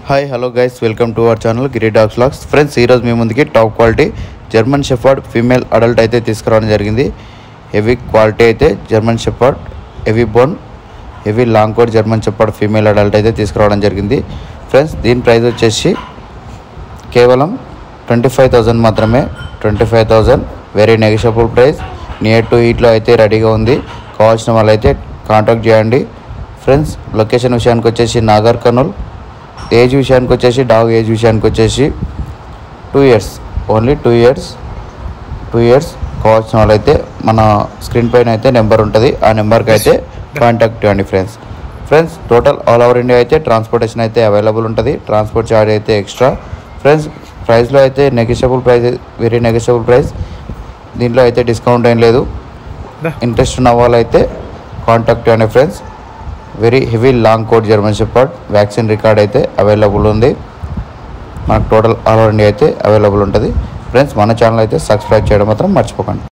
hi hello guys welcome to our channel Giri Dogs Logs friends ఈరోజు మీ ముందుకి top quality German shepherd female adult అయితే తీసుకురావడం జరిగింది హెవీ క్వాలిటీ అయితే German shepherd heavy bone heavy long coat German shepherd female adult అయితే తీసుకురావడం జరిగింది ఫ్రెండ్స్ దీని ప్రైస్ వచ్చేసి కేవలం ట్వంటీ ఫైవ్ థౌజండ్ మాత్రమే twenty five thousand very negotiable price near to ఈట్లో అయితే రెడీగా ఉంది కావాల్సిన వాళ్ళైతే కాంటాక్ట్ చేయండి ఫ్రెండ్స్ లొకేషన్ విషయానికి వచ్చేసి నాగర్ కర్నూల్ ఏజ్ విషయానికి వచ్చేసి డాగ్ ఏజ్ విషయానికి వచ్చేసి two years only two years two years కావాల్సిన వాళ్ళైతే మన స్క్రీన్ పైన అయితే నెంబర్ ఉంటుంది ఆ నెంబర్కి అయితే కాంటాక్ట్ చేయండి friends friends total all over India అయితే ట్రాన్స్పోర్టేషన్ అయితే అవైలబుల్ ఉంటుంది ట్రాన్స్పోర్ట్ ఛార్జ్ అయితే ఎక్స్ట్రా ఫ్రెండ్స్ ప్రైస్లో అయితే negotiable price very negotiable price దీంట్లో అయితే డిస్కౌంట్ ఏం లేదు ఇంట్రెస్ట్ ఉన్న వాళ్ళైతే కాంటాక్ట్ చేయండి friends very heavy long coat German shepherd vaccine record అయితే అవైలబుల్ ఉంది మనకు టోటల్ ఆల్ ఓవర్ ఇండియా అయితే అవైలబుల్ ఉంటుంది ఫ్రెండ్స్ మన ఛానల్ అయితే సబ్స్క్రైబ్ చేయడం మాత్రం మర్చిపోకండి